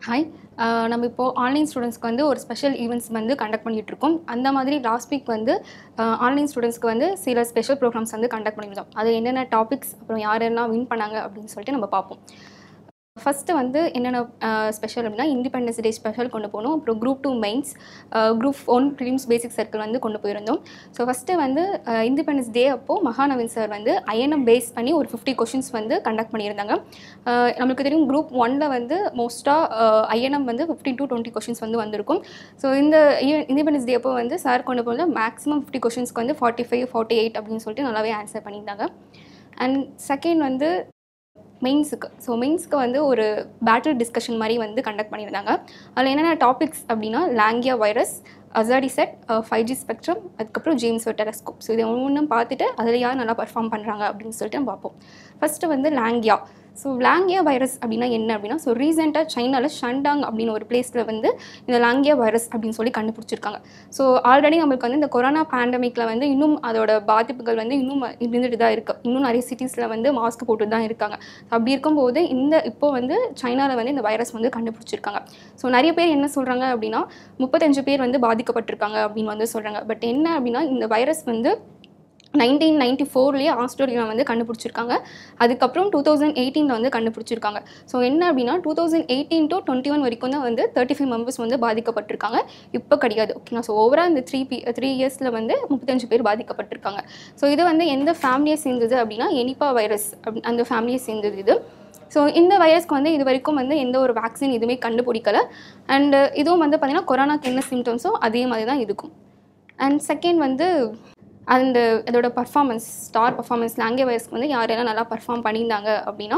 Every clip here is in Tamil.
ஹாய் ஆஹ் நம்ம இப்போது ஆன்லைன் ஸ்டூடெண்ட்ஸ்க்கு வந்து ஒரு ஸ்பெஷல் ஈவெண்ட்ஸ் வந்து கண்டக்ட் பண்ணிகிட்ருக்கோம் அந்த மாதிரி லாஸ்ட் வீக் வந்து ஆன்லைன் ஸ்டூடெண்ட்ஸ்க்கு வந்து சில ஸ்பெஷல் ப்ரோக்ராம்ஸ் வந்து கண்டக்ட் பண்ணியிருந்தோம் அது என்னென்ன டாபிக்ஸ் அப்புறம் யாரெல்லாம் வின் பண்ணாங்க அப்படின்னு சொல்லிட்டு நம்ம பார்ப்போம் ஃபஸ்ட்டு வந்து என்னென்ன ஸ்பெஷல் அப்படின்னா இண்டிபெண்டன்ஸ் டே ஸ்பெஷல் கொண்டு போனோம் அப்புறம் group two mains group one prelims basic circle வந்து கொண்டு போயிருந்தோம் ஸோ ஃபஸ்ட்டு வந்து இண்டிபெண்டன்ஸ் டே அப்போது மகாநவீன் சார் வந்து ஐஎன்எம் பேஸ் பண்ணி ஒரு ஃபிஃப்டி கொஷின்ஸ் வந்து கண்டக்ட் பண்ணியிருந்தாங்க அஹ் நம்மளுக்கு தெரியும் குரூப் ஒனில் வந்து மோஸ்ட்டாக ஐஎன்எம் வந்து ஃபிஃப்டின் டு டுவெண்ட்டி கொஷின்ஸ் வந்து வந்திருக்கும் ஸோ இந்த இண்டிபெண்டன்ஸ் டே அப்போ வந்து சார் கொண்டு போனது மேக்ஸிமம் ஃபிஃப்டி கொஷின்ஸ்க்கு வந்து ஃபார்ட்டி ஃபைவ் ஃபார்ட்டி எயிட் அப்படின்னு சொல்லிட்டு நல்லாவே ஆன்சர் பண்ணியிருந்தாங்க அண்ட் செகண்ட் வந்து மெயின்ஸுக்கு ஸோ மெயின்ஸ்க்கு வந்து ஒரு பேட்டில் டிஸ்கஷன் மாதிரி வந்து கண்டக்ட் பண்ணியிருந்தாங்க அதில் என்னென்ன டாபிக்ஸ் அப்படின்னா Langya virus Azadi SAT five G spectrum அதுக்கப்புறம் ஜேம்ஸ் டெலஸ்கோப் ஸோ இதை ஒன்றும் பார்த்துட்டு அதில் யார் நல்லா பர்ஃபார்ம் பண்ணுறாங்க அப்படின்னு சொல்லிட்டு நம்ம பார்ப்போம் ஃபஸ்ட்டு வந்து லாங்கியா ஸோ லாங்கியா வைரஸ் அப்படின்னா என்ன அப்படின்னா ஸோ ரீசெண்டாக சைனாவில் ஷண்டாங் அப்படின்னு ஒரு பிளேஸில் வந்து இந்த லாங்கியா வைரஸ் அப்படின்னு சொல்லி கண்டுபிடிச்சிருக்காங்க ஸோ ஆல்ரெடி நம்மளுக்கு வந்து இந்த கொரோனா பேண்டமிக்கில் வந்து இன்னும் அதோட பாதிப்புகள் வந்து இன்னும் இருந்துட்டு தான் இருக்குது இன்னும் நிறைய சிட்டிஸில் வந்து மாஸ்க் போட்டு தான் இருக்காங்க அப்படி இருக்கும்போது இந்த இப்போ வந்து சைனாவில் வந்து இந்த வைரஸ் வந்து கண்டுபிடிச்சிருக்காங்க ஸோ நிறைய பேர் என்ன சொல்கிறாங்க அப்படின்னா முப்பத்தஞ்சு பேர் வந்து பாதிக்கப்பட்டிருக்காங்க அப்படின்னு வந்து சொல்கிறாங்க பட் என்ன அப்படின்னா இந்த வைரஸ் வந்து நைன்டீன் நைன்டி ஃபோர்லேயே ஆஸ்திரேலியா வந்து கண்டுபிடிச்சிருக்காங்க அதுக்கப்புறம் டூ தௌசண்ட் எயிட்டீனில் வந்து கண்டுபிடிச்சிருக்காங்க ஸோ என்ன அப்படின்னா two thousand eighteen to twenty one வரைக்கும் தான் வந்து தேர்ட்டி ஃபைவ் மெம்பர்ஸ் வந்து பாதிக்கப்பட்டிருக்காங்க இப்போ கிடையாது ஓகேங்களா ஸோ ஓவரால் இந்த த்ரீ பி த்ரீ இயர்ஸில் வந்து முப்பத்தஞ்சு பேர் பாதிக்கப்பட்டிருக்காங்க ஸோ இது வந்து எந்த ஃபேமிலியை சேர்ந்தது அப்படின்னா எனிப்பா வைரஸ் அப் அந்த ஃபேமிலியை சேர்ந்தது இது ஸோ இந்த வைரஸ்க்கு வந்து இது வரைக்கும் வந்து எந்த ஒரு வேக்சின் எதுவுமே கண்டுபிடிக்கல அண்ட் இதுவும் வந்து பார்த்திங்கன்னா கொரோனாக்கு என்ன சிம்டம்ஸோ அதே மாதிரி தான் இருக்கும் அண்ட் செகண்ட் வந்து அந்த அதோட பர்ஃபார்மன்ஸ் ஸ்டார் பர்ஃபார்மன்ஸ் லாங்கே வைரஸ்க்கு வந்து யாரெல்லாம் நல்லா பர்ஃபார்ம் பண்ணியிருந்தாங்க அப்படின்னா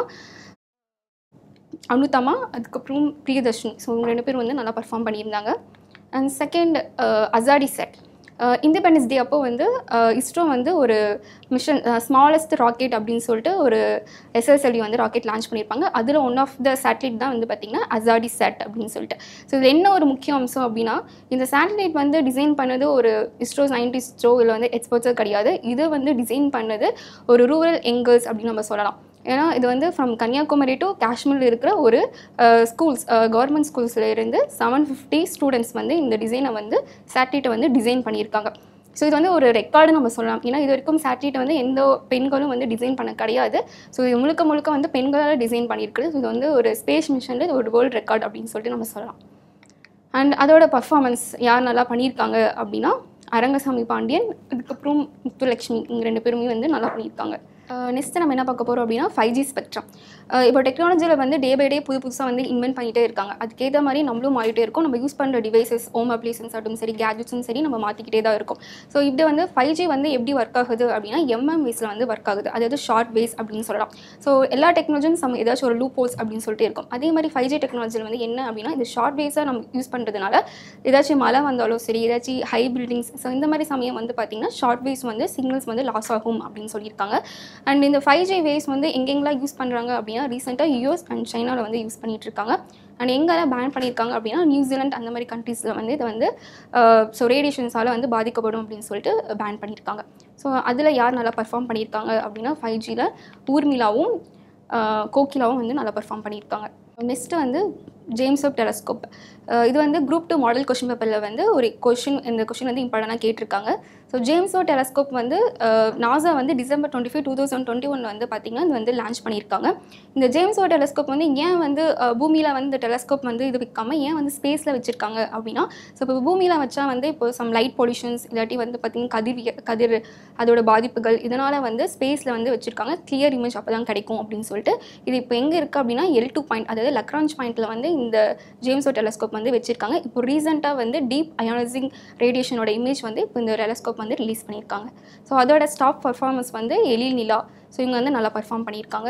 அனுத்தமா அதுக்கப்புறம் பிரியதர்ஷினி ஸோ இவங்க ரெண்டு பேரும் வந்து நல்லா பர்ஃபார்ம் பண்ணியிருந்தாங்க and second Azadi SAT independence day அப்போ வந்து இஸ்ரோ வந்து ஒரு மிஷன் ஸ்மாலஸ்ட் ராக்கெட் அப்படின்னு சொல்லிட்டு ஒரு எஸ்எஸ்எல்வி வந்து ராக்கெட் லான்ச் பண்ணியிருப்பாங்க அதில் ஒன் ஆஃப் த சேட்டலைட் தான் வந்து பார்த்திங்கன்னா அசாடி செட் அப்படின்னு சொல்லிட்டு ஸோ இதில் என்ன ஒரு முக்கிய அம்சம் அப்படின்னா இந்த சேட்டலைட் வந்து டிசைன் பண்ணது ஒரு இஸ்ரோ சயின்டிஸ்டோ இல்லை வந்து எக்ஸ்பர்ட்ஸோ கிடையாது இது வந்து டிசைன் பண்ணது ஒரு ரூரல் எங்கர்ஸ் அப்படின்னு நம்ம சொல்லலாம் ஏன்னா இது வந்து ஃப்ரம் கன்னியாகுமரி டு காஷ்மீரில் இருக்கிற ஒரு ஸ்கூல்ஸ் கவர்மெண்ட் ஸ்கூல்ஸில் இருந்து செவன் ஃபிஃப்டி ஸ்டூடெண்ட்ஸ் வந்து இந்த டிசைனை வந்து சேட்டலைட்டை வந்து டிசைன் பண்ணியிருக்காங்க ஸோ இது வந்து ஒரு ரெக்கார்டு நம்ம சொல்லலாம் ஏன்னா இது வரைக்கும் சேட்டலைட்டை வந்து எந்த பெண்களும் வந்து டிசைன் பண்ண கிடையாது ஸோ இது முழுக்க முழுக்க வந்து பெண்களால் டிசைன் பண்ணியிருக்குது ஸோ இது வந்து ஒரு ஸ்பேஸ் மிஷனில் ஒரு வேர்ல்டு ரெக்கார்ட் அப்படின்னு சொல்லிட்டு நம்ம சொல்லலாம் அண்ட் அதோட பர்ஃபார்மன்ஸ் யார் நல்லா பண்ணியிருக்காங்க அப்படின்னா அரங்கசாமி பாண்டியன் அதுக்கப்புறம் முத்துலட்சுமி இவங்க ரெண்டு பேருமே வந்து நல்லா பண்ணியிருக்காங்க நெக்ஸ்ட்டு நம்ம என்ன பார்க்க போகிறோம் அப்படின்னா ஃபைவ் ஜி ஸ்பெக்ட்ரம் இப்போ டெக்னாலஜியில் வந்து டே பை டே புது புதுசாக வந்து இன்வென்ட் பண்ணிகிட்டே இருக்காங்க அதுக்கேற்ற மாதிரி நம்மளும் மாறிட்டே இருக்கும் நம்ம யூஸ் பண்ணுற டிவைசஸ் ஹோம் அப்ளிகேஷன்ஸ் ஆகட்டும் சரி கேஜெட்ஸும் சரி நம்ம மாற்றிக்கிட்டே தான் இருக்கும் ஸோ இது வந்து ஃபைவ் ஜி வந்து எப்படி ஒர்க் ஆகுது அப்படின்னா எம்எம் வேஸில் வந்து ஒர்க் ஆகுது அதாவது ஷார்ட் வேஸ் அப்படின்னு சொல்லலாம் ஸோ எல்லா டெக்னாலஜியும் நம்ம ஏதாச்சும் ஒரு லூப் ஹோல்ஸ் அப்படின்னு சொல்லிட்டு இருக்கும் அதே மாதிரி ஃபைவ் ஜி டெக்னாலஜியில் வந்து என்ன அப்படின்னா இது ஷார்ட் வேஸாக நம்ம யூஸ் பண்ணுறதுனால ஏதாச்சும் மழை வந்தாலும் சரி ஏதாச்சும் ஹை பில்டிங்ஸ் ஸோ இந்த மாதிரி சமயம் வந்து பார்த்திங்கன்னா ஷார்ட் வேஸ் வந்து சிக்னல்ஸ் வந்து லாஸ் ஆகும் அப்படின்னு சொல்லியிருக்காங்க அண்ட் இந்த ஃபைவ் ஜி வேஸ் வந்து எங்கெங்கெல்லாம் யூஸ் பண்ணுறாங்க அப்படின்னா ரீசெண்டாக யூஎஸ் அண்ட் சைனாவில் வந்து யூஸ் பண்ணிட்டு இருக்காங்க அண்ட் எங்கெல்லாம் பேன் பண்ணியிருக்காங்க அப்படின்னா நியூசிலாண்ட் அந்த மாதிரி கண்ட்ரீஸில் வந்து இதை வந்து ஸோ ரேடியேஷன்ஸால் வந்து பாதிக்கப்படும் அப்படின்னு சொல்லிட்டு பேன் பண்ணியிருக்காங்க ஸோ அதில் யார் நல்லா பர்ஃபார்ம் பண்ணியிருக்காங்க அப்படின்னா ஃபைவ் ஜியில் ஊர்மிளாவும் கோகிலாவும் வந்து நல்லா பர்ஃபார்ம் பண்ணியிருக்காங்க நெக்ஸ்ட்டு வந்து ஜேம்ஸ் ஆஃப் டெலஸ்கோப் இது வந்து குரூப் டூ மாடல் கொஷின் பேப்பரில் வந்து ஒரு கொஷின் இந்த கொஷின் வந்து இம்பார்ட்டனாக கேட்டிருக்காங்க ஸோ ஜேம்ஸோ டெலஸ்கோப் வந்து நாசா வந்து December twenty five two thousand twenty one வந்து பார்த்திங்கன்னா இது வந்து லான்ச் பண்ணியிருக்காங்க இந்த ஜேம்ஸோ டெலஸ்கோப் வந்து ஏன் வந்து பூமியில் வந்து இந்த டெலஸ்கோப் வந்து இது வைக்காமல் ஏன் வந்து ஸ்பேஸில் வச்சுருக்காங்க அப்படின்னா ஸோ இப்போ பூமியில் வச்சா வந்து இப்போ சம் லைட் பொல்யூஷன்ஸ் இல்லாட்டி வந்து பார்த்திங்கன்னா கதிர் கதிர் அதோட பாதிப்புகள் இதனால் வந்து ஸ்பேஸில் வந்து வச்சுருக்காங்க கிளியர் இமேஜ் அப்போ தான் கிடைக்கும் அப்படின்னு சொல்லிட்டு இது இப்போ எங்கே இருக்குது அப்படின்னா எல் டூ பாயிண்ட் அதாவது லக்ரான்ச் பாயிண்ட்டில் வந்து இந்த ஜேம்ஸோ டெலஸ்கோப் வந்து வச்சுருக்காங்க இப்போ ரீசெண்டாக வந்து டீப் அயானைசிங் ரேடியேஷனோட இமேஜ் வந்து இப்போ இந்த டெலஸ்கோப் வந்து ரிலீஸ் பண்ணியிருக்காங்க ஸோ அதோட ஸ்டாப் பர்ஃபார்மன்ஸ் வந்து எழில் நிலா ஸோ இவங்க வந்து நல்லா பர்ஃபார்ம் பண்ணியிருக்காங்க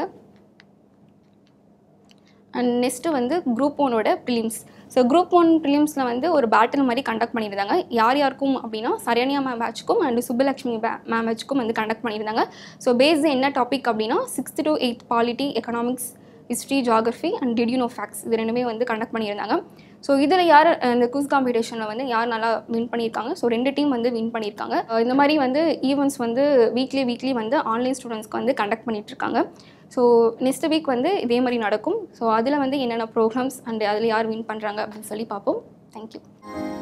அண்ட் நெக்ஸ்ட்டு வந்து குரூப் ஒனோட ப்ரிலிம்ஸ் ஸோ குரூப் ஒன் ப்ரிலிம்ஸில் வந்து ஒரு பேட்டில் மாதிரி கண்டக்ட் பண்ணியிருந்தாங்க யார் யாருக்கும் அப்படின்னா சரண்யா மேம் பேட்சுக்கும் அண்ட் சுப்பலட்சுமி மேம் பேட்சுக்கும் வந்து கண்டக்ட் பண்ணியிருந்தாங்க ஸோ பேஸ் என்ன டாபிக் அப்படின்னா sixth to eighth polity economics history geography and டிடியூனோ ஃபேக்ட்ஸ் இது ரெண்டுமே வந்து கண்டக்ட் பண்ணியிருந்தாங்க ஸோ இதில் யார் இந்த குஸ் காம்படிஷனில் வந்து யார் நல்லா வின் பண்ணியிருக்காங்க ஸோ ரெண்டு டீம் வந்து வின் பண்ணியிருக்காங்க இந்த மாதிரி வந்து ஈவெண்ட்ஸ் வந்து வீக்லி வீக்லி வந்து ஆன்லைன் ஸ்டூடெண்ட்ஸ்க்கு வந்து கண்டக்ட் பண்ணிகிட்ருக்காங்க ஸோ நெக்ஸ்ட் வீக் வந்து இதே மாதிரி நடக்கும் ஸோ அதில் வந்து என்னென்ன ப்ரோக்ராம்ஸ் அண்ட் அதில் யார் வின் பண்ணுறாங்க அப்படின்னு சொல்லி பார்ப்போம் தேங்க்யூ